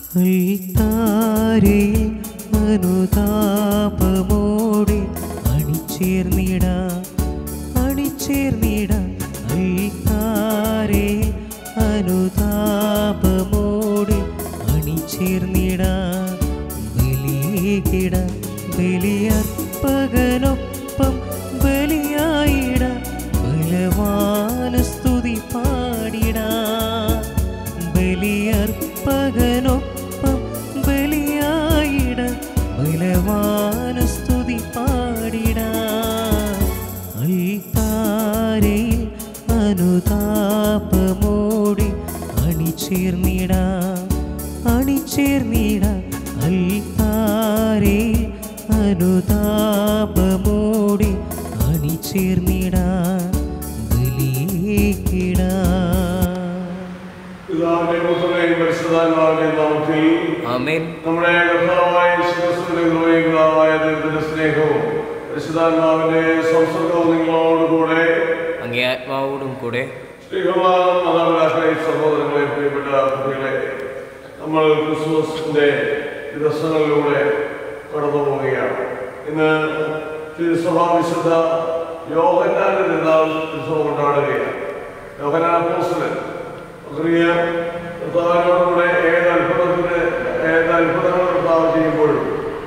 അൽത്താരേ അനുതാപമോടെ അണിചേർന്നിട അണിചേർന്നിട അൽത്താരേ അനുതാപമോടെ അണിചേർന്നിട ബലിയേകിട ബലിയർപ്പകനൊപ്പം ബലിയായിട ബലവാന സ്തുതി പാടിട ബലിയർപ്പകനൊപ്പം ബലിയായിട ബലവാന സ്തുതി പാടിട അൽത്താരയിൽ അനുതാപമോടി അണിചേർന്നിട അണിചേർന്നിട അൽത്താരേ അനുതാപമോടി അണിചേർന്നിട ബലിയേക്കിടാ പിതാവിന്റെ പുത്രനെയും പരിശുദ്ധാത്മാവിന്റെയും നാമത്തിൽ ആമേൻ നമ്മുടെ കർത്താവായ യേശുക്രിസ്തുവിന്റെ കൃപയും പിതാവായ ദൈവത്തിന്റെ സ്നേഹവും പരിശുദ്ധാത്മാവിന്റെ സംസർഗവും നിങ്ങളോടുകൂടെ അങ്ങേ ആത്മാവോടും കൂടെ സ്നേഹവാദം മാതാപിതാക്കളെ സഹോദരങ്ങളെ പ്രിയപ്പെട്ട കുട്ടികളെ നമ്മൾ ക്രിസ്മസിന്റെ ദിവസങ്ങളിലൂടെ കടന്നു പോവുകയാണ് ഇന്ന് തിരുസഭാ വിശുദ്ധ യോഹന്നാന്റെ തിരുനാൾ ഉത്സവം കൊണ്ടാടുകയാണ് യോഹന്നാൻ അപ്പോസ്തലൻ പ്രിയ കർത്താവിനോടുകൂടെ ഏത് അത്ഭുതത്തിന് ഏത് അത്ഭുതങ്ങൾ കർത്താവ് ചെയ്യുമ്പോഴും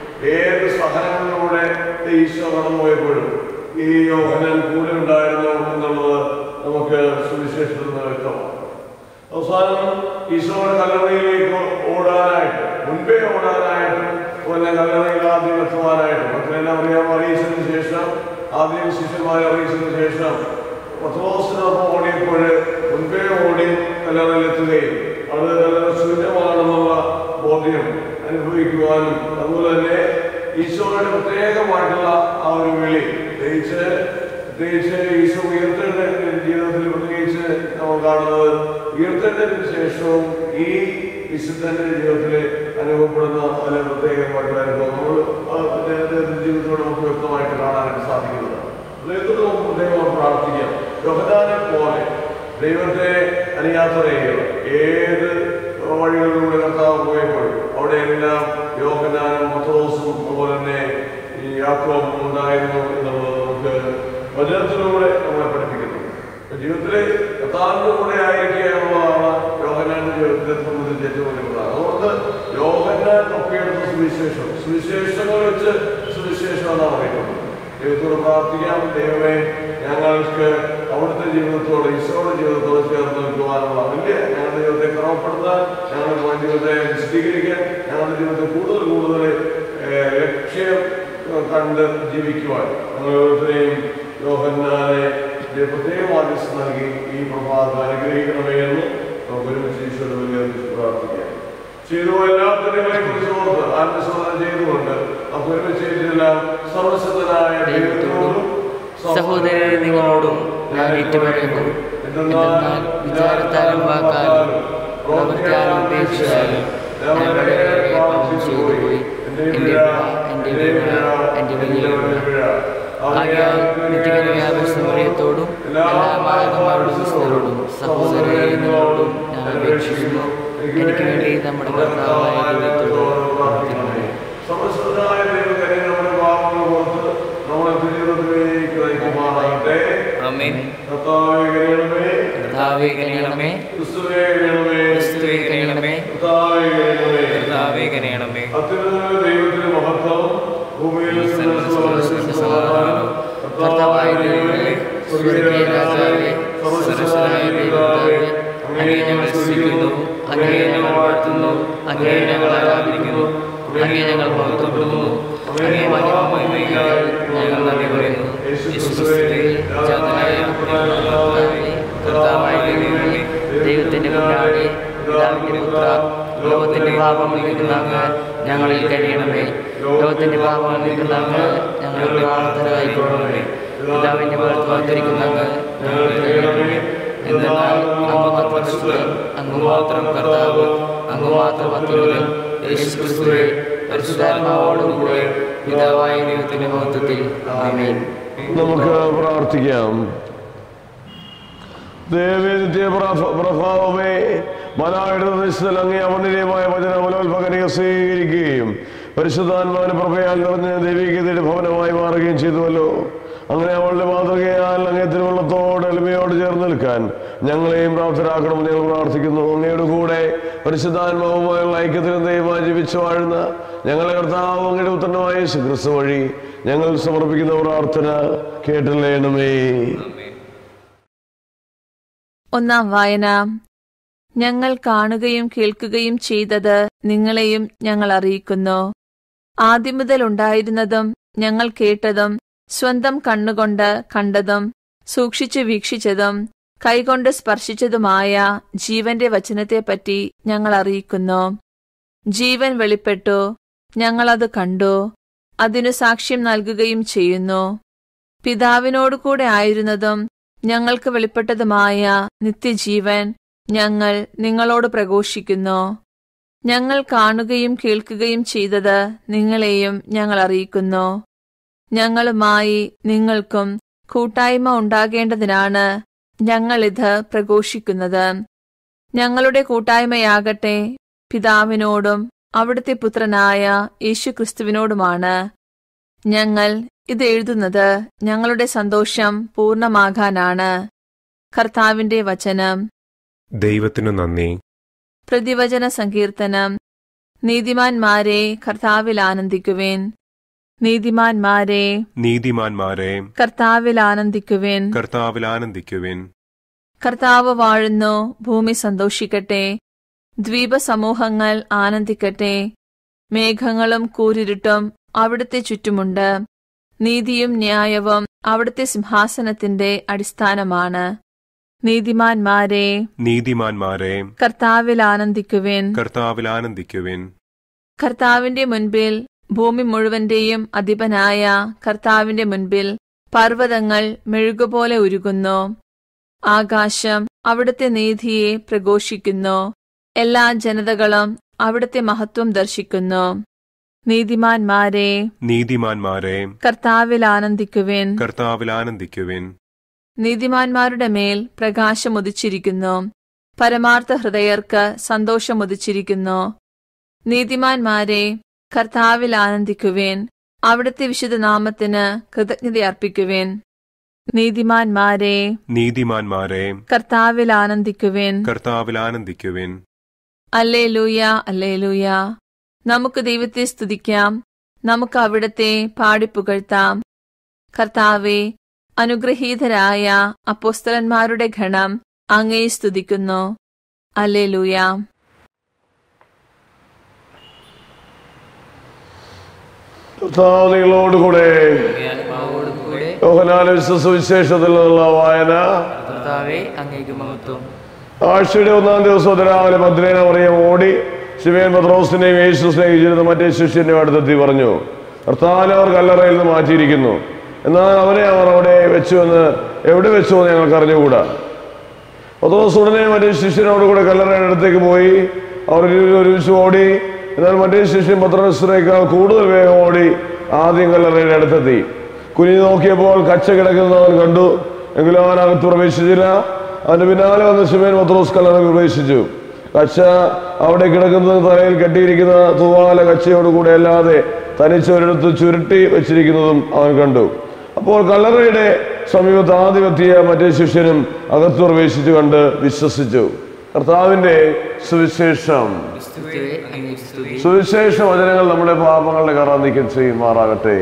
ഏത് സഹനങ്ങളിലൂടെ ഈശോ കടന്നുപോയപ്പോഴും ഈ യോഹനാൻ കൂടെ ഉണ്ടായിരുന്നു എന്നുള്ളത് നമുക്ക് സുവിശേഷത്തിൽ നിന്ന് വ്യക്തമാണ് അവസാനം ഈശോയുടെ കല്ലറയിലേക്ക് ഓടാനായിട്ട് മുൻപേ ഓടാനായിട്ട് പിന്നെ കല്ലറയിൽ ആദ്യം എത്തുവാനായിട്ട് മക്കളെല്ലാം അറിയാൻ അറിയിച്ചതിന് ശേഷം ആദ്യം ശിഷ്യന്മാരെ അറിയിച്ചതിന് ശേഷം പത്രോസിനൊപ്പം ഓടിയപ്പോൾ മുൻപേ ഓടി കല്ലറയിലെത്തുകയും അത് കല്ലറ ശൂന്യമാണെന്നുള്ള ബോധ്യം അനുഭവിക്കുവാനും അതുപോലെ തന്നെ ഈശോയുടെ പ്രത്യേകമായിട്ടുള്ള ആ ഒരു വിളി പ്രത്യേകിച്ച് പ്രത്യേകിച്ച് ഈശോ ഉയർത്തേണ്ട ജീവിതത്തിൽ പ്രത്യേകിച്ച് നമ്മൾ കാണുന്നത് ഉയർത്തേണ്ടതിന് ശേഷവും ഈ വിശുദ്ധന്റെ ജീവിതത്തിൽ അനുഭവപ്പെടുന്ന പല പ്രത്യേകമായിട്ടുള്ള അനുഭവം നമ്മൾ ആ അദ്ദേഹത്തിന്റെ ജീവിതത്തിലൂടെ നമുക്ക് വ്യക്തമായിട്ട് കാണാനായിട്ട് സാധിക്കുന്നത് അദ്ദേഹത്തോട് നമുക്ക് പ്രത്യേകം പ്രാർത്ഥിക്കാം യോഹനാനെ പോലെ ദൈവത്തെ അറിയാത്തവരെയോ ഏത് വഴികളിലൂടെ കർത്താവ് പോയപ്പോൾ അവിടെയെല്ലാം യോഹനാനും പത്രോസും അതുപോലെ തന്നെ ഈ യാക്കോബും ഉണ്ടായിരുന്നു എന്നുള്ളത് നമുക്ക് വചനത്തിലൂടെ നമ്മളെ പഠിപ്പിക്കുന്നു അപ്പൊ ജീവിതത്തിലെ കർത്താവിന്റെ കൂടെ ആയിരിക്കുക എന്നുള്ളതാണ് യോഹനാന്റെ ജീവിതത്തെ സംബന്ധിച്ച് ഏറ്റവും വലിയ പ്രധാനം അതുകൊണ്ട് യോഹന്നാൻ ഒക്കെയെടുത്ത സുവിശേഷം സുവിശേഷങ്ങൾ വെച്ച് സുവിശേഷം എന്നാണ് പറയുന്നത് ദൈവത്തോട് പ്രാർത്ഥിക്കാം ദൈവമേ ഞങ്ങൾക്ക് അവിടുത്തെ ജീവിതത്തോട് ഈശോയുടെ ജീവിതത്തോട് ചേർന്ന് നിൽക്കുവാനുള്ള വലിയ ഞങ്ങളുടെ ജീവിതത്തെ ക്രമപ്പെടുത്താൻ ഞങ്ങളുടെ ജീവിതത്തെ വിശദീകരിക്കാൻ ഞങ്ങളുടെ ജീവിതത്തെ കൂടുതൽ കൂടുതൽ ഏഹ്, ലക്ഷ്യം ഏഹ്, കണ്ട് ജീവിക്കുവാൻ ഞങ്ങൾ ഓരോരുത്തരെയും യോഹന്നാനെ ഒരു പ്രത്യേക ആദേശം നൽകി ഈ പ്രഭാതം അനുഗ്രഹിക്കണമേ എന്ന് നമുക്ക് ഒരുമിച്ച് ഈശോയുടെ വലിയ പ്രാർത്ഥിക്കാം ചെയ്തു എല്ലാത്തിനെ കുറിച്ച് ഓർത്ത് ആത്മശോധന ചെയ്തുകൊണ്ട് നമുക്ക് ഒരുമിച്ച് ചെയ്തെല്ലാം സർവശക്തനായ ദൈവത്തോടും സഹോദരരെ നിങ്ങളോടും ഞാൻ ഏറ്റുപറയുന്നു എന്തെന്നാൽ വിചാരത്താലും വാക്കാലും പ്രവൃത്തിയാലും ഉപേക്ഷിച്ചാലും ഞാൻ വളരെയേറെ പാപം ചെയ്തുപോയി എൻ്റെ പിഴ എൻ്റെ പിഴ എൻ്റെ വലിയ പിഴ ആകയാൽ നിത്യകന്യാപരിസമയത്തോടും എല്ലാ മാതാക്കന്മാരോടും സിസ്റ്ററോടും സഹോദരരെ നിങ്ങളോടും ഞാൻ അപേക്ഷിക്കുന്നു എനിക്ക് വേണ്ടി നമ്മുടെ കർത്താവായ ദൈവത്തോട് പ്രാർത്ഥിക്കണമേ സമസ്തനായ ദൈവത്തിനെ നമ്മുടെ പാപങ്ങൾ പുറത്ത് നമ്മുടെ ജീവിതത്തിലേക്ക് നയിക്കുമാറാകട്ടെ ആമേൻ കർത്താവേ കരയണമേ കർത്താവേ കനിയണമേ ക്രിസ്തുവേ കരയണമേ ക്രിസ്തുവേ കനിയണമേ കർത്താവേ കരയണമേ കർത്താവേ കനിയണമേ അത്യുന്നത ദൈവത്തിന് മഹത്വം ഭൂമിയിൽ സമാധാനം. കർത്താവായ ദൈവമേ സ്വർഗീയ രാജാവേ സർവശക്തനായ ദൈവപിതാവേ അങ്ങയെ ഞങ്ങൾ സ്തുതിക്കുന്നു അങ്ങയെ ഞങ്ങൾ വാഴ്ത്തുന്നു അങ്ങയെ ഞങ്ങൾ ആരാധിക്കുന്നു അങ്ങയെ ഞങ്ങൾ മഹത്വപ്പെടുന്നു അങ്ങയെ മഹിമമഹിമയ്ക്കായി ഞങ്ങൾ നന്ദി പറയുന്നു യേശുക്രിസ്തുവേ ജാതനായ കർത്താവേ, കർത്താവായ ദൈവമേ ദൈവത്തിന്റെ കുഞ്ഞാടി പിതാവിന്റെ പുത്ര ലോകത്തിന്റെ പാപം നീക്കുന്ന അങ്ങ് ഞങ്ങളിൽ കഴിയണമേ ലോകത്തിന്റെ പാപം നീക്കുന്ന അങ്ങ് ഞങ്ങളുടെ പ്രാർത്ഥന കൈക്കൊള്ളണമേ പിതാവിന്റെ മഹത്വത്തിരിക്കുന്ന അങ്ങ് ഞങ്ങളിൽ കഴിയണമേ എന്നാൽ അങ്ങ് മാത്രം ശുദ്ധൻ അങ്ങ് മാത്രം കർത്താവ് അങ്ങ് മാത്രം അത്യുന്നതൻ യേശുക്രിസ്തുവേ പരിശുദ്ധാത്മാവോടുകൂടെ പിതാവായ ദൈവത്തിന്റെ മഹത്വത്തിൽ ആമേൻ നമുക്ക് പ്രാർത്ഥിക്കാം ദേവനിത്യ പ്രഭാവമേ മലായുടെ പ്രദേശത്തിൽ അങ്ങേ അമൂല്യമായ വചനമലോത്ഭകനെ സ്വീകരിക്കുകയും പരിശുദ്ധാത്മാവിന് പ്രഭയാൽ നിറഞ്ഞ ദൈവികതയുടെ ഭവനമായി മാറുകയും ചെയ്തുവല്ലോ അങ്ങനെ അവളുടെ മാതൃകയാൽ അങ്ങേ തിരുവള്ളത്തോട് എളിമയോട് ചേർന്ന് നിൽക്കാൻ ഞങ്ങളെയും പ്രാപ്തരാക്കണമെന്ന് ഞങ്ങൾ പ്രാർത്ഥിക്കുന്നു അങ്ങയുടെ കൂടെ പരിശുദ്ധാത്മാവുമായുള്ള ഐക്യത്തിലും ദൈവമായി ജീവിച്ചു വാഴുന്ന ഞങ്ങളെ കർത്താവ് അങ്ങയുടെ ഉത്തരമായ യേശു ക്രിസ്തു വഴി ഞങ്ങൾ സമർപ്പിക്കുന്ന പ്രാർത്ഥന കേട്ടില്ലേണമേ ഒന്നാം വായന ഞങ്ങൾ കാണുകയും കേൾക്കുകയും ചെയ്തത് നിങ്ങളെയും ഞങ്ങൾ അറിയിക്കുന്നു ആദ്യം മുതൽ ഉണ്ടായിരുന്നതും ഞങ്ങൾ കേട്ടതും സ്വന്തം കണ്ണുകൊണ്ട് കണ്ടതും സൂക്ഷിച്ചു വീക്ഷിച്ചതും കൈകൊണ്ട് സ്പർശിച്ചതുമായ ജീവന്റെ വചനത്തെപ്പറ്റി ഞങ്ങൾ അറിയിക്കുന്നു ജീവൻ വെളിപ്പെട്ടു ഞങ്ങളത് കണ്ടു അതിനു സാക്ഷ്യം നൽകുകയും ചെയ്യുന്നു പിതാവിനോടു കൂടെ ആയിരുന്നതും ഞങ്ങൾക്ക് വെളിപ്പെട്ടതുമായ നിത്യജീവൻ ഞങ്ങൾ നിങ്ങളോട് പ്രഘോഷിക്കുന്നു ഞങ്ങൾ കാണുകയും കേൾക്കുകയും ചെയ്തത് നിങ്ങളെയും ഞങ്ങൾ അറിയിക്കുന്നു ഞങ്ങളുമായി നിങ്ങൾക്കും കൂട്ടായ്മ ഉണ്ടാകേണ്ടതിനാണ് ഞങ്ങളിത് പ്രഘോഷിക്കുന്നത് ഞങ്ങളുടെ കൂട്ടായ്മയാകട്ടെ പിതാവിനോടും അവിടുത്തെ പുത്രനായ യേശുക്രിസ്തുവിനോടുമാണ് ഞങ്ങൾ ഇത് എഴുതുന്നത് ഞങ്ങളുടെ സന്തോഷം പൂർണ്ണമാകാനാണ് കർത്താവിന്റെ വചനം ദൈവത്തിനു നന്ദി പ്രതിവചന സങ്കീർത്തനം നീതിമാന്മാരെ കർത്താവിൽ ആനന്ദിക്കുവേൻ നീതിമാന്മാരെ നീതിമാന്മാരെ കർത്താവിൽ ആനന്ദിക്കുവേൻ കർത്താവിൽ ആനന്ദിക്കുവിൻ കർത്താവ് വാഴുന്നു ഭൂമി സന്തോഷിക്കട്ടെ ദ്വീപ സമൂഹങ്ങൾ ആനന്ദിക്കട്ടെ മേഘങ്ങളും കൂരിരുട്ടും അവിടുത്തെ ചുറ്റുമുണ്ട് നീതിയും ന്യായവും അവിടുത്തെ സിംഹാസനത്തിന്റെ അടിസ്ഥാനമാണ് നീതിമാന്മാരെ നീതിമാന്മാരെ കർത്താവിൽ ആനന്ദിക്കുവേൻ കർത്താവിൽ ആനന്ദിക്കുവിൻ കർത്താവിന്റെ മുൻപിൽ ഭൂമി മുഴുവന്റെയും അധിപനായ കർത്താവിന്റെ മുൻപിൽ പർവ്വതങ്ങൾ മെഴുകുപോലെ ഉരുകുന്നു ആകാശം അവിടുത്തെ നീതിയെ പ്രഘോഷിക്കുന്നു എല്ലാ ജനതകളും അവിടുത്തെ മഹത്വം ദർശിക്കുന്നു നീതിമാന്മാരെ നീതിമാന്മാരെ കർത്താവിൽ ആനന്ദിക്കുവിൻ കർത്താവിൽ ആനന്ദിക്കുവിൻ നീതിമാന്മാരുടെ മേൽ പ്രകാശമുദിച്ചിരിക്കുന്നു പരമാർത്ഥ ഹൃദയർക്ക് സന്തോഷമുദിച്ചിരിക്കുന്നു നീതിമാന്മാരെ കർത്താവിൽ ആനന്ദിക്കുവേൻ അവിടുത്തെ വിശുദ്ധ നാമത്തിന് കൃതജ്ഞതയർപ്പിക്കുവേൻ നീതിമാന്മാരെ നീതിമാന്മാരെ കർത്താവിൽ ആനന്ദിക്കുവേൻ കർത്താവിൽ ആനന്ദിക്കുവിൻ അല്ലേ ലൂയ അല്ലേ ലൂയ നമുക്ക് ദൈവത്തെ സ്തുതിക്കാം നമുക്ക് അവിടത്തെ പാടിപ്പുകഴ്ത്താം കർത്താവെ അനുഗ്രഹീതരായ അപ്പോസ്തലന്മാരുടെ ഗണം അങ്ങേ സ്തുതിക്കുന്നു അല്ലേ ലൂയ കർത്താവ് നിങ്ങളോടുകൂടെ ആത്മാവോടും കൂടെ യോഹനാന സുവിശേഷത്തിൽ നിന്നുള്ള വായന കർത്താവെ അങ്ങേക്ക് മഹത്വം ആഴ്ചയുടെ ഒന്നാം ദിവസം രാവിലെ ഭദ്രേന പറയാൻ ഓടി ശിവേൻ പത്രോസിനെയും യേശു സ്നേഹിച്ചിരുന്ന മറ്റേ ശിഷ്യന്റെ അടുത്തെത്തി പറഞ്ഞു കർത്താവിനെ അവർ കല്ലറയിൽ നിന്ന് മാറ്റിയിരിക്കുന്നു എന്നാൽ അവനെ അവർ അവിടെ വെച്ചു എന്ന് എവിടെ വെച്ചു എന്ന് ഞങ്ങൾക്ക് അറിഞ്ഞുകൂടാ പത്രോസ് ഉടനെ മറ്റേ ശിഷ്യനോട് കൂടെ കല്ലറയുടെ അടുത്തേക്ക് പോയി അവർ ഇരുവരും ഒരുമിച്ച് ഓടി എന്നാൽ മറ്റേ ശിഷ്യൻ പത്രോസിനേക്കാൾ കൂടുതൽ വേഗം ഓടി ആദ്യം കല്ലറയുടെ അടുത്തെത്തി കുനിഞ്ഞു നോക്കിയപ്പോൾ കച്ച കിടക്കുന്നത് അവൻ കണ്ടു എങ്കിലും അവൻ അകത്ത് പ്രവേശിച്ചില്ല അവന്റെ പിന്നാലെ വന്ന് ശിവൻ പത്രോസ് കല്ലറ പ്രവേശിച്ചു കച്ച അവിടെ കിടക്കുന്നത് തലയിൽ കെട്ടിയിരിക്കുന്ന തൂവാല കച്ചയോടുകൂടെ അല്ലാതെ തനിച്ചൊരിടത്ത് ചുരുട്ടി വെച്ചിരിക്കുന്നതും അവൻ കണ്ടു അപ്പോൾ കല്ലറയുടെ സമീപത്ത് ആദ്യം എത്തിയ മറ്റേ ശിഷ്യനും അകത്ത് പ്രവേശിച്ചു കണ്ട് വിശ്വസിച്ചു കർത്താവിന്റെ സുവിശേഷം ക്രിസ്തുവേ അങ്ങേക്ക് സ്തുതി സുവിശേഷ വചനങ്ങൾ നമ്മുടെ പാപങ്ങളുടെ കറ നീക്കം ചെയ്യുമാറാകട്ടെ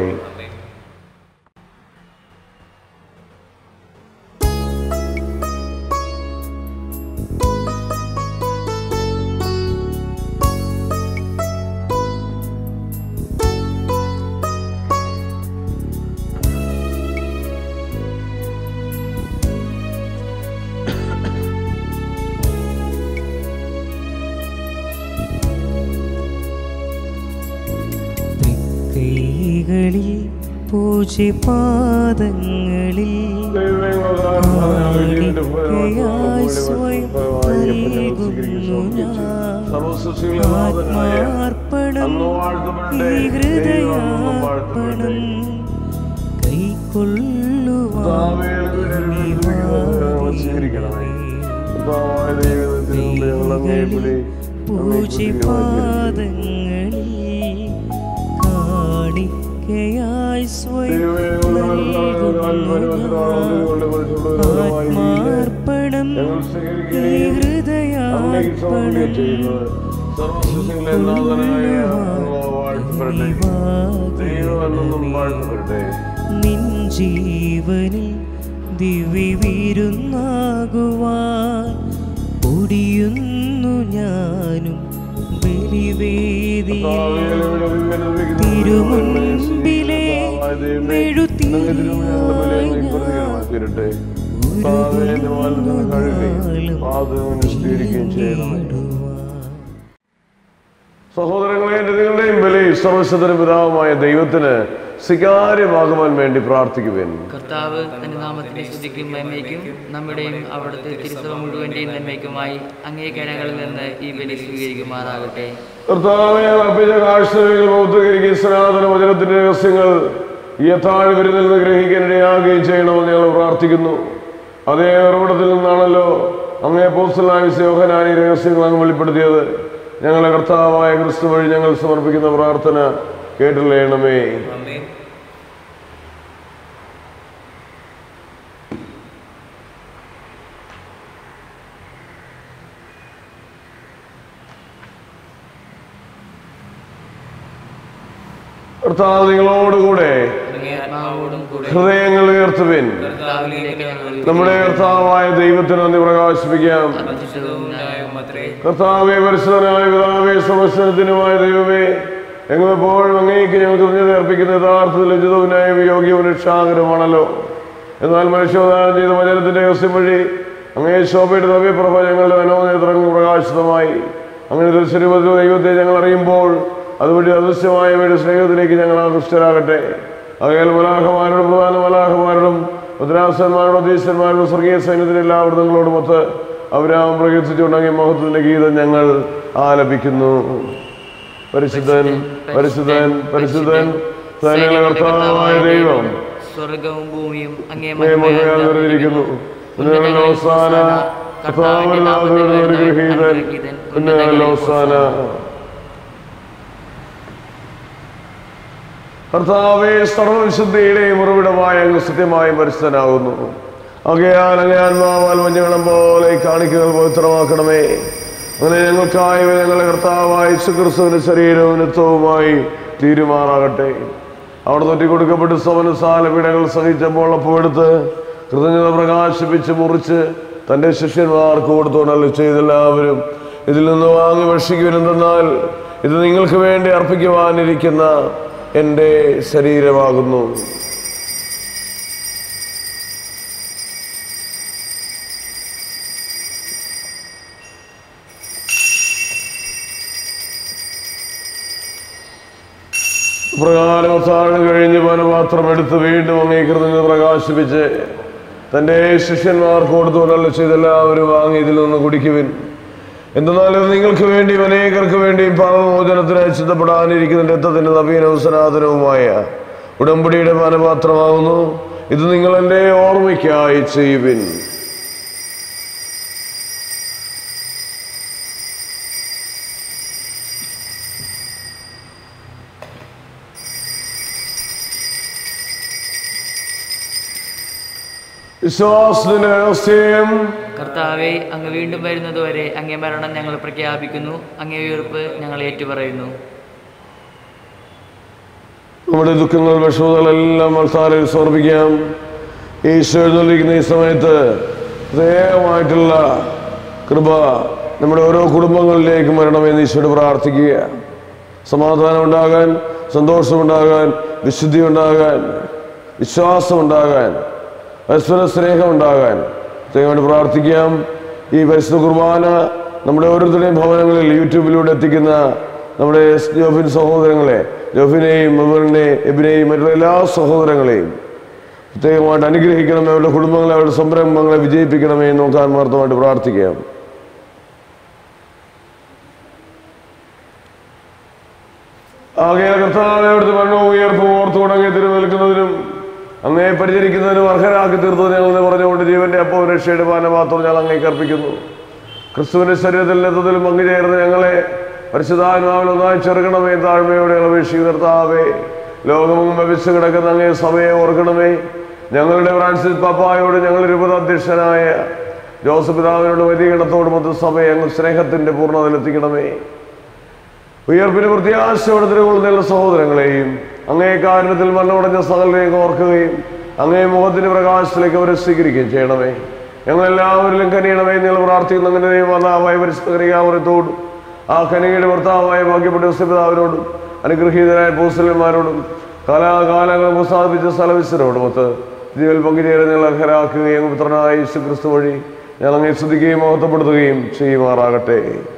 തൃക്കൈകളിൽ പൂജ്യപാദങ്ങളിൽ കാണിക്കയായി സ്വയം നൽകുന്നു ഞാൻ ആത്മാർപ്പണം ഈ ഹൃദയാർപ്പണം കൈക്കൊള്ളുവാൻ സ്വീകരിക്കണമേ കർത്താവായ ദൈവത്തിന് കൊണ്ട് ഞങ്ങൾ അങ്ങേ വിളി പൂജിപാദങ്ങളിൽ കാണിക്കയായി സ്വയം ആത്മാർപ്പണം ഈ ഹൃദയാർപ്പണം സർവസൃഷ്ടികളെ നാഥനായ വാഴ്ത്തപ്പെടട്ടെ ദൈവമെന്നും വാഴ്ത്തപ്പെടട്ടെ നിൻ ജീവനിൽ ദിവ്യവിരുന്നാകുവാൻ ഒടിയുന്നു ഞാനും ബലിവേദിയിൽ തിരുമുൻപിലെ മെഴുത്തിരിയായി സഹോദരങ്ങളെ എൻ്റെ നിങ്ങളുടെയും ബലി സർവശതന പിതാവുമായ ദൈവത്തിന് സ്വീകാര്യമാകുവാൻ വേണ്ടി പ്രാർത്ഥിക്കുവേൻ കർത്താവ് തന്റെ നാമത്തിന്റെ സ്തുതിക്കും നന്മയ്ക്കും നമ്മുടെയും അവിടുത്തെ തിരുസഭ മുഴുവന്റെയും നന്മയ്ക്കുമായി അങ്ങേ കരങ്ങളിൽ നിന്ന് ഈ ബലി സ്വീകരിക്കുമാറാകട്ടെ കർത്താവെ അർപ്പിച്ച കാഴ്ചകൾ ബൗദ്ധകരിക്കും സനാതന വചനത്തിന്റെ രഹസ്യങ്ങൾ യഥാഴ് വരുന്നിൽ നിന്ന് ഗ്രഹിക്കാൻ ഇടയാകുകയും ചെയ്യണമെന്ന് ഞങ്ങൾ പ്രാർത്ഥിക്കുന്നു അതേ ഉറവിടത്തിൽ നിന്നാണല്ലോ അങ്ങേ പോസ്റ്റലായ യോഹനാനി രഹസ്യങ്ങൾ അങ്ങ് വെളിപ്പെടുത്തിയത് ഞങ്ങളെ കർത്താവായ ക്രിസ്തു വഴി ഞങ്ങൾ സമർപ്പിക്കുന്ന പ്രാർത്ഥന കേട്ടില്ലേണമേ ആമേൻ കർത്താവ് നിങ്ങളോടുകൂടെ അങ്ങേ ആത്മാവോടും കൂടെ ഹൃദയങ്ങൾ ഉയർത്തുവിൻ കർത്താവിലേക്ക് ഞങ്ങൾ നമ്മുടെ കർത്താവായ ദൈവത്തിന് നന്ദി പ്രകാശിപ്പിക്കാം ഉചിതവും ന്യായവും അത്രേ കർത്താവെ പരിശുദ്ധനായ പിതാവേ സമസ്തനത്തിനുമായ ദൈവമേ ഞങ്ങളെപ്പോഴും അങ്ങേക്ക് ഞങ്ങൾ കൃതജ്ഞത അർപ്പിക്കുന്ന യഥാർത്ഥത്തിൽ ഉചിതവുനായ യോഗ്യവും രക്ഷാകരമാണല്ലോ എന്നാൽ മനുഷ്യോദാനം ചെയ്ത വചനത്തിന്റെ രഹസ്യം വഴി അങ്ങേ ശോഭയുടെ നവ്യപ്രഭ ഞങ്ങളുടെ മനോനേത്രങ്ങൾ പ്രകാശിതമായി അങ്ങനെ ദൃശ്യരൂപത്തിൽ ദൈവത്തെ ഞങ്ങൾ അറിയുമ്പോൾ അതുവഴി അദൃശ്യമായവയുടെ സ്നേഹത്തിലേക്ക് ഞങ്ങൾ ആകൃഷ്ടരാകട്ടെ അകൽ മലാഹമാരുടെ പ്രധാന മലാഹമാരോടും മുദ്രാസന്മാരുടെ അധീശന്മാരുടെ സ്വർഗീയ സൈന്യത്തിന്റെ എല്ലാ വൃത്തങ്ങളോടും ഒത്ത് അവരാം പ്രകീർത്തിച്ചുകൊണ്ടങ്ങിയ മഹത്വത്തിന്റെ ഗീതം ഞങ്ങൾ ആലപിക്കുന്നു പരിശുദ്ധൻ പരിശുദ്ധൻ പരിശുദ്ധൻ സൈന്യങ്ങളുടെ കർത്താവായ ദൈവം സ്വർഗവും ഭൂമിയും അങ്ങേ അങ്ങേ മഹിമയാൽ നിറഞ്ഞിരിക്കുന്നു ഉന്നതങ്ങളിൽ അവസാന കർത്താവിന്റെ നാമത്തിൽ അനുഗ്രഹീതൻ ഉന്നതങ്ങളിൽ അവസാന കർത്താവെ സർവവിശുദ്ധിയുടെയും ഉറവിടമായ അങ്ങ് സത്യമായും പരിശുദ്ധനാകുന്നു അകയാൽ അങ്ങേ ആത്മാവാൽ മഞ്ഞുകളം പോലെ ഈ കാണിക്കകൾ പവിത്രമാക്കണമേ അങ്ങനെ ഞങ്ങൾക്കായി ഞങ്ങളുടെ കർത്താവായ ക്രിസ്തുവിന്റെ ശരീരവും നിത്വവുമായി തീരുമാറാകട്ടെ അവിടെ തൊറ്റി കൊടുക്കപ്പെട്ട് സവനസാല പീഡകൾ സഹിച്ചപ്പോൾ അപ്പോഴെടുത്ത് കൃതജ്ഞത പ്രകാശിപ്പിച്ച് മുറിച്ച് തൻ്റെ ശിഷ്യന്മാർക്ക് കൊടുത്തോണല്ലോ ചെയ്തെല്ലാവരും ഇതിൽ നിന്ന് വാങ്ങി ഭക്ഷിക്കുവരെന്തെന്നാൽ ഇത് നിങ്ങൾക്ക് വേണ്ടി അർപ്പിക്കുവാനിരിക്കുന്ന എൻ്റെ ശരീരമാകുന്നു പ്രകാരം താഴ്ന്നു കഴിഞ്ഞ് പാനപാത്രം എടുത്ത് വീണ്ടും അങ്ങേക്കൃതഞ്ഞ് പ്രകാശിപ്പിച്ച് തൻ്റെ ശിഷ്യന്മാർക്ക് കൊടുത്തുകൊണ്ടല്ല ചെയ്തെല്ലാവരും വാങ്ങി ഇതിൽ നിന്ന് കുടിക്കുവിൻ എന്തെന്നാൽ ഇത് നിങ്ങൾക്ക് വേണ്ടി അനേകർക്ക് വേണ്ടിയും പാപമോചനത്തിനായി ചിന്തപ്പെടാനിരിക്കുന്ന രക്തത്തിന്റെ നവീനവും സനാതനവുമായ ഉടമ്പടിയുടെ പാനപാത്രമാകുന്നു ഇത് നിങ്ങൾ എൻ്റെ ഓർമ്മയ്ക്കായി ചെയ്യുവിൻ വിശ്വാസത്തിന്റെ രഹസ്യം കർത്താവെ അങ്ങ് വീണ്ടും വരുന്നതുവരെ അങ്ങേ മരണം ഞങ്ങൾ പ്രഖ്യാപിക്കുന്നു അങ്ങേ ഉയർപ്പ് ഞങ്ങൾ ഏറ്റുപറയുന്നു നമ്മുടെ ദുഃഖങ്ങൾ വിഷമതകളെല്ലാം അൾത്താരിൽ സമർപ്പിക്കാം ഈശോ എഴുന്നള്ളിക്കുന്ന ഈ സമയത്ത് ദയമായിട്ടുള്ള കൃപ നമ്മുടെ ഓരോ കുടുംബങ്ങളിലേക്കും വരണമെന്ന് ഈശോയോട് പ്രാർത്ഥിക്കുക സമാധാനം ഉണ്ടാകാൻ സന്തോഷമുണ്ടാകാൻ വിശുദ്ധി ഉണ്ടാകാൻ വിശ്വാസം ഉണ്ടാകാൻ പരസ്പര സ്നേഹം ഉണ്ടാകാൻ ദൈവമായിട്ട് പ്രാർത്ഥിക്കാം ഈ പരിശുദ്ധ കുർബാന നമ്മുടെ ഓരോരുത്തരുടെയും ഭവനങ്ങളിൽ യൂട്യൂബിലൂടെ എത്തിക്കുന്ന നമ്മുടെ ജോഫിൻ സഹോദരങ്ങളെ ജോഫിനെയും മെബറിനെ എബിനെയും മറ്റുള്ള എല്ലാ സഹോദരങ്ങളെയും പ്രത്യേകമായിട്ട് അനുഗ്രഹിക്കണമേ അവരുടെ കുടുംബങ്ങളെ അവരുടെ സംരംഭങ്ങളെ വിജയിപ്പിക്കണമേ എന്ന് നമുക്ക് ആത്മാർത്ഥമായിട്ട് പ്രാർത്ഥിക്കാം ആകെ കർത്താവ് അവിടുത്തെ മരണവും ഉയർപ്പും ഓർത്തു തുടങ്ങി തിരുനിൽക്കുന്നതിനും അങ്ങേ പരിചരിക്കുന്നതിനും അർഹരാക്കി തീർത്തത് ഞങ്ങൾ പറഞ്ഞുകൊണ്ട് ജീവന്റെ അപ്പവും രക്ഷയുടെ പാനപാത്രം ഞങ്ങൾ അങ്ങേക്ക് അർപ്പിക്കുന്നു ക്രിസ്തുവിന്റെ ശരീരത്തിൽ നെത്തത്തിലും പങ്കുചേർന്ന് ഞങ്ങളെ പരിശുദ്ധാത്മാവിൽ ഒന്നായി ചെറുക്കണമേ താഴ്മയോടെ അപേക്ഷിക്കുന്ന കർത്താവേ ലോകമെങ്ങും ലഭിച്ചു കിടക്കുന്ന അങ്ങേ സമയം ഓർക്കണമേ ഞങ്ങളുടെ ഫ്രാൻസിസ് പപ്പായോട് ഞങ്ങളുടെ രൂപത അധ്യക്ഷനായ ജോസഫ് പിതാവിനോട് വലിയ ഗണത്തോട് മൊത്തം സഭയെ അങ്ങ് സ്നേഹത്തിന്റെ പൂർണ്ണതയിലെത്തിക്കണമേ ഉയർപ്പിന് പ്രത്യാശയോടെ തിരുകൊള്ളുന്ന സഹോദരങ്ങളെയും അങ്ങേ കാരണത്തിൽ മണ്ണുടഞ്ഞ സകലരെയും ഓർക്കുകയും അങ്ങേ മുഖത്തിന്റെ പ്രകാശത്തിലേക്ക് അവരെ സ്വീകരിക്കുകയും ചെയ്യണമേ ഞങ്ങളെല്ലാവരിലും കനിയണമേ നിങ്ങൾ പ്രാർത്ഥിക്കുന്ന അങ്ങനെ ദൈവമാതാവായ പരിസ്ഥിതികാമരത്തോടും ആ കനികയുടെ ഭർത്താവായ ഭാഗ്യപ്പെട്ട പിതാവിനോടും അനുഗ്രഹീതരായ പൂസലന്മാരോടും കാലാകാലങ്ങൾ പ്രസാദിപ്പിച്ച സ്ഥലവിശ്വരോടും ഒത്ത് ജീവൽ പങ്കുചേരാൻ ഞങ്ങൾ അർഹരാക്കുകയും പുത്രനായ യേശു ക്രിസ്തു വഴി ഞങ്ങൾ അങ്ങേ സ്തുതിക്കുകയും മഹത്വപ്പെടുത്തുകയും ചെയ്യുമാറാകട്ടെ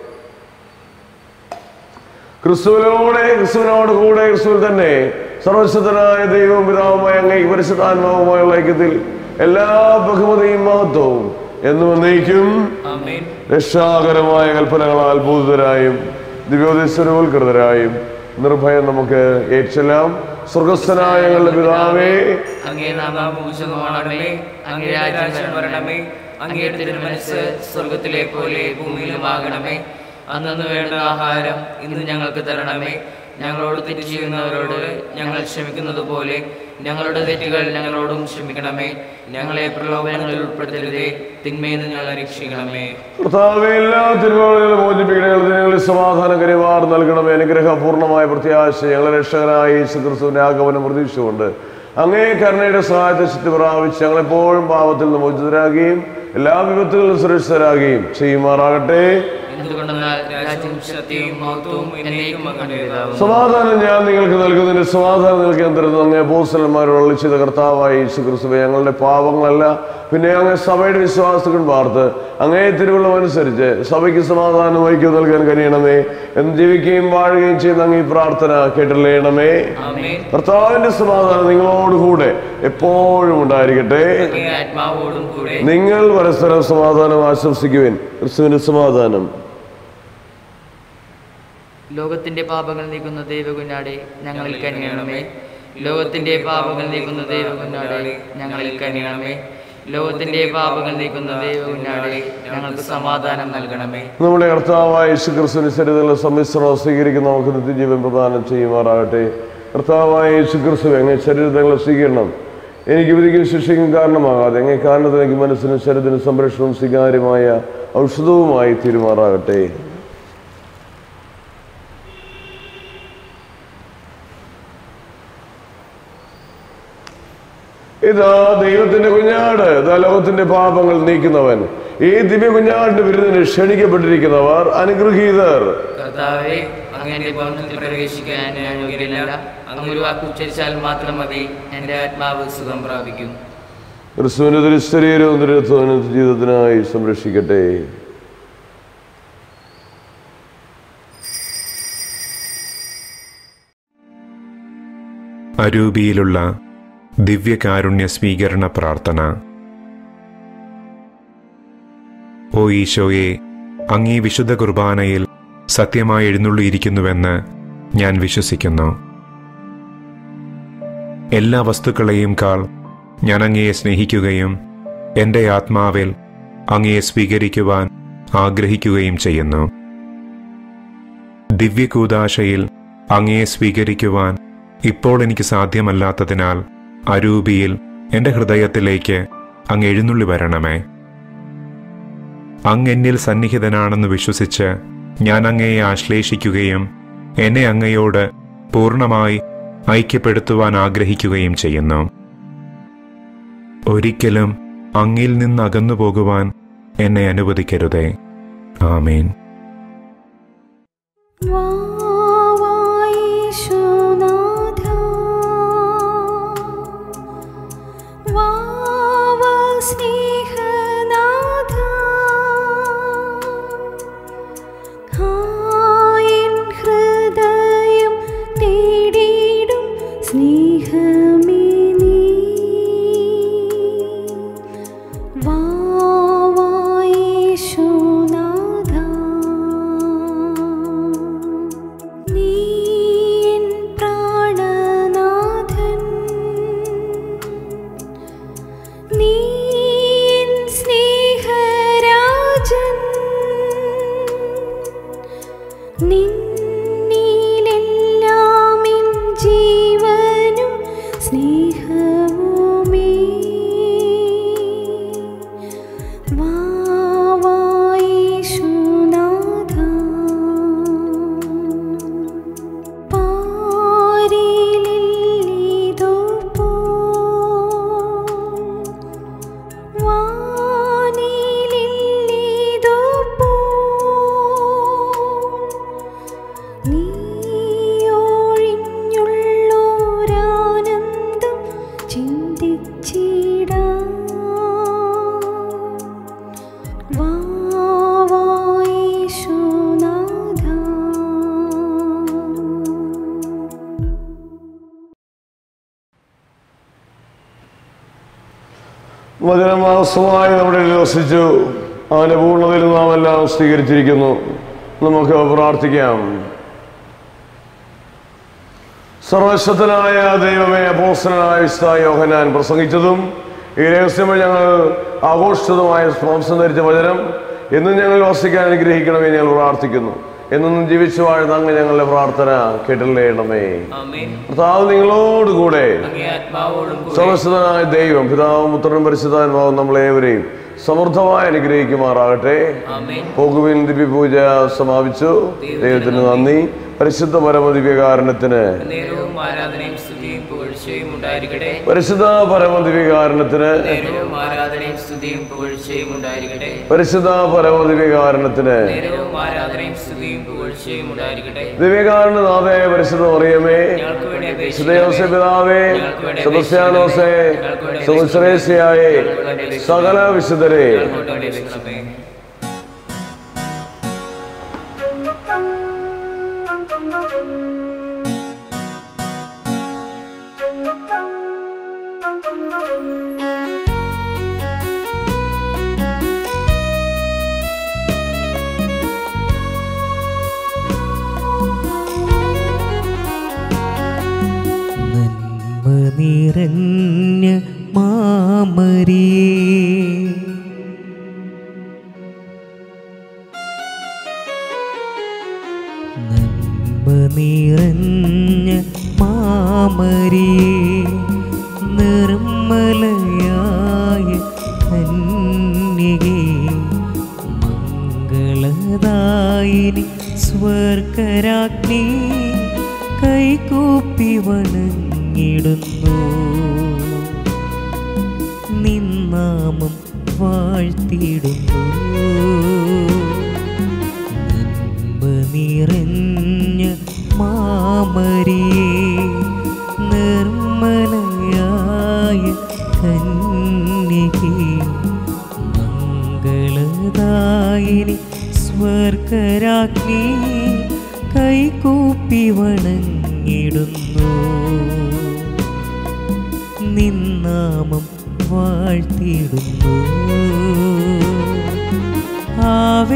ക്രിസ്തുവിനോടെ ക്രിസ്തുവിനോട് കൂടെ ക്രിസ്തുവിൽ തന്നെ സർവശക്തനായ ദൈവവും പിതാവുമായ അങ്ങേക്ക് പരിശുദ്ധാത്മാവുമായുള്ള ഐക്യത്തിൽ എല്ലാ ബഹുമതിയും മഹത്വവും എന്നും എന്നേക്കും ആമേൻ രക്ഷാകരമായ കൽപ്പനകളാൽ ഭൂതരായും ദിവ്യോദേശരവൽകൃതരായും നിർഭയം നമുക്ക് ഏച്ചെല്ലാം സ്വർഗസ്ഥനായ ഞങ്ങളുടെ പിതാവേ അങ്ങേ നാമം പൂജിതമാണമേ അങ്ങേ രാജ്യം വരണമേ അങ്ങേ തിരുമനസ് സ്വർഗത്തിലെ പോലെ ഭൂമിയിലുമാകണമേ അന്നു വേണ്ട ആഹാരം ഇന്ന് ഞങ്ങൾക്ക് തരണമേ ഞങ്ങളോട് തെറ്റ് ചെയ്യുന്നവരോട് ഞങ്ങൾ ക്ഷമിക്കുന്നത് പോലെ ഞങ്ങളുടെ തെറ്റുകൾ ഞങ്ങളോടും ക്ഷമിക്കണമേ ഞങ്ങളെ പ്രലോഭനങ്ങളിൽ ഉൾപ്പെടുത്തരുതേ തിന്മയിൽ നിന്ന് ഞങ്ങളെ രക്ഷിക്കണമേ കർത്താവെ എല്ലാ തിരുവോളുകളും മോചിപ്പിക്കണേ ഞങ്ങളിൽ സമാധാനം കരുവാർ നൽകണമേ അനുഗ്രഹപൂർണ്ണമായ പ്രത്യാശ ഞങ്ങളെ രക്ഷകനായ യേശു ക്രിസ്തുവിന്റെ ആഗമനം പ്രതീക്ഷിച്ചുകൊണ്ട് അങ്ങേ കരുണയുടെ സഹായത്തെ ചുറ്റി പ്രാപിച്ച് ഞങ്ങളെപ്പോഴും പാപത്തിൽ നിന്ന് മോചിതരാകുകയും എല്ലാ വിപത്തുകളിലും സുരക്ഷിതരാകുകയും ചെയ്യുമാറാകട്ടെ എന്തുകൊണ്ടെന്നാൽ രാജ്യം ശക്തിയും മഹത്വവും എന്നേക്കും അങ്ങയുടെ പിതാവും സമാധാനം ഞാൻ നിങ്ങൾക്ക് നൽകുന്നതിന് സമാധാനം നൽകാൻ തരുന്ന അങ്ങേ അപ്പോസ്റ്റലന്മാരോട് ചെയ്ത കർത്താവായ യേശു ക്രിസ്തുവെ ഞങ്ങളുടെ പാപങ്ങളല്ല പിന്നെ അങ്ങേ സഭയുടെ വിശ്വാസത്തിൽ പാർത്ത് അങ്ങേ തിരുവള്ളം അനുസരിച്ച് സഭയ്ക്ക് സമാധാനം ഐക്യം നൽകാൻ കഴിയണമേ എന്ന് ജീവിക്കുകയും വാഴുകയും ചെയ്യുന്ന അങ്ങേ പ്രാർത്ഥന കേട്ടില്ലേണമേ ആമേൻ കർത്താവിന്റെ സമാധാനം നിങ്ങളോടുകൂടെ എപ്പോഴും ഉണ്ടായിരിക്കട്ടെ അങ്ങേ ആത്മാവോടും കൂടെ നിങ്ങൾ പരസ്പരം സമാധാനം ആശംസിക്കുവിൻ ക്രിസ്തുവിന്റെ സമാധാനം ലോകത്തിന്റെ പാപങ്ങൾ നീക്കുന്ന ദൈവകുഞ്ഞാടെ ഞങ്ങളിൽ കനിയണമേ ലോകത്തിന്റെ പാപങ്ങൾ നീക്കുന്ന ദൈവകുഞ്ഞാടെ ഞങ്ങളിൽ കനിയണമേ ലോകത്തിന്റെ പാപങ്ങൾ നീക്കുന്ന ദൈവകുഞ്ഞാടെ ഞങ്ങൾക്ക് സമാധാനം നൽകണമേ നമ്മുടെ കർത്താവായ യേശു ക്രിസ്തുവിന് ശരീരത്തിലുള്ള സമ്മിശ്രണം സ്വീകരിക്കുന്ന നമുക്ക് നിത്യജീവൻ പ്രദാനം ചെയ്യുമാറാകട്ടെ കർത്താവായ യേശു ക്രിസ്തു എങ്ങനെ ശരീരങ്ങളെ സ്വീകരണം എനിക്ക് വിധിക്കും ശിക്ഷയ്ക്കും കാരണമാകാതെ എങ്ങനെ കാരണത്തിന് എനിക്ക് മനസ്സിനും ശരീരത്തിനും സംരക്ഷണവും സ്വീകാര്യമായ ഔഷധവുമായി തീരുമാറാകട്ടെ ഇതാ ദൈവത്തിന്റെ കുഞ്ഞാട് ഇതാ ലോകത്തിന്റെ പാപങ്ങൾ നീക്കുന്നവൻ ഈ ദിവ്യ കുഞ്ഞാടിന്റെ വിരുന്നിന് ക്ഷണിക്കപ്പെട്ടിരിക്കുന്നവർ അനുഗ്രഹീതർ കർത്താവെ അങ്ങയുടെ ഭവനത്തിൽ പ്രവേശിക്കാൻ ഞാൻ യോഗ്യനല്ല അങ്ങ് ഒരു വാക്ക് ഉച്ചരിച്ചാൽ മാത്രം മതി എൻ്റെ ആത്മാവ് സുഖം പ്രാപിക്കും ക്രിസ്തുവിന്റെ തിരുശരീരവും തിരുത്വനും ജീവിതത്തിനായി സംരക്ഷിക്കട്ടെ അരൂപിയിലുള്ള ദിവ്യകാരുണ്യ സ്വീകരണ പ്രാർത്ഥന ഓ ഈശോയെ അങ്ങീ വിശുദ്ധ കുർബാനയിൽ സത്യമായി എഴുന്നള്ളിയിരിക്കുന്നുവെന്ന് ഞാൻ വിശ്വസിക്കുന്നു എല്ലാ വസ്തുക്കളെയും കാൾ ഞാൻ അങ്ങയെ സ്നേഹിക്കുകയും എൻ്റെ ആത്മാവിൽ അങ്ങയെ സ്വീകരിക്കുവാൻ ആഗ്രഹിക്കുകയും ചെയ്യുന്നു ദിവ്യകൂദാശയിൽ അങ്ങയെ സ്വീകരിക്കുവാൻ ഇപ്പോൾ എനിക്ക് സാധ്യമല്ലാത്തതിനാൽ അരൂപിയിൽ എൻ്റെ ഹൃദയത്തിലേക്ക് അങ്ങ് എഴുന്നള്ളി വരണമേ അങ്ങ് എന്നിൽ സന്നിഹിതനാണെന്ന് വിശ്വസിച്ച് ഞാൻ അങ്ങയെ ആശ്ലേഷിക്കുകയും എന്നെ അങ്ങയോട് പൂർണ്ണമായി ഐക്യപ്പെടുത്തുവാൻ ആഗ്രഹിക്കുകയും ചെയ്യുന്നു ഒരിക്കലും അങ്ങിൽ നിന്ന് അകന്നു പോകുവാൻ എന്നെ അനുവദിക്കരുതേ ആമേൻ വാവായേശുനാഥ വാവാ സ്നേഹനാഥ ആയിൻ ഹൃദയം തേടിയിടും സ്നേഹമേ നീ വാവായേശുനാഥ വചനമാസമായി നമ്മുടെ ഇടയിൽ വസിച്ചു അവന്റെ പൂർണ്ണതയിൽ നാം എല്ലാം സ്വീകരിച്ചിരിക്കുന്നു നമുക്ക് പ്രാർത്ഥിക്കാം സർവശക്തനായ ദൈവമേ അപ്പോസ്തലനായ വിശുദ്ധ യോഹനാൻ പ്രസംഗിച്ചതും ഈ രഹസ്യം വഴി ഞങ്ങൾ ആഘോഷിച്ചതുമായ മാംസം ധരിച്ച വചനം എന്നും ഞങ്ങൾ വസിക്കാൻ അനുഗ്രഹിക്കണമേ ഞങ്ങൾ പ്രാർത്ഥിക്കുന്നു എന്നും ജീവിച്ചു വാഴുന്ന അങ്ങ് ഞങ്ങളുടെ പ്രാർത്ഥന കേട്ടില്ലേണമേ ആമേൻ കർത്താവ് നിങ്ങളോടുകൂടെ അങ്ങേ ആത്മാവോടും കൂടെ സർവസ്വതനായ ദൈവം പിതാവും പുത്രനും പരിശുദ്ധാത്മാവും നമ്മളേവരെയും സമൃദ്ധമായി അനുഗ്രഹിക്കുമാറാകട്ടെ ആമേൻ പോകുവിൻ ദിവ്യപൂജ സമാപിച്ചു ദൈവത്തിന് നന്ദി പരിശുദ്ധ പരമദിവ്യകാരണത്തിന് നേരവും ആരാധനയും സ്തുതിയും പുകഴ്ചയും ഉണ്ടായിരിക്കട്ടെ പരിശുദ്ധ പരമദിവ്യകാരണത്തിന് നേരവും ആരാധനയും സ്തുതിയും പുകഴ്ചയും ഉണ്ടായിരിക്കട്ടെ പരിശുദ്ധ പരമദിവ്യകാരണത്തിന് നേരവും ആരാധനയും സ്തുതിയും പുകഴ്ചയും ഉണ്ടായിരിക്കട്ടെ ദിവ്യകാരണനാഥേ പരിശുദ്ധ മറിയമേ ഞങ്ങൾക്ക് വേണ്ടി വിശുദ്ധയോസെ പിതാവേ സെബസ്ത്യാനോസേ സുശ്രേഷ്യായേ സകല വിശുദ്ധരെ അപേക്ഷിക്കണമേ നന്മ നിറഞ്ഞ മാമരിയേ നന്മ നിറഞ്ഞ മാമരിയേ നിർമ്മലയായ കന്യകേ മംഗളദായിനി സ്വർഗരാജ്ഞി കൈകൂപ്പി വണങ്ങിടുന്നു നിന്നാമം വാഴ്ത്തിയിടുന്നു നന്മ നിറഞ്ഞ മാമരിയേ നിർമ്മലയായ കന്യകേ മംഗളദായിനി സ്വർഗരാജ്ഞി കൈകൂപ്പി വണങ്ങിടുന്നു നിന്നാമം വാഴ്ത്തിയിടുന്നു ആവേ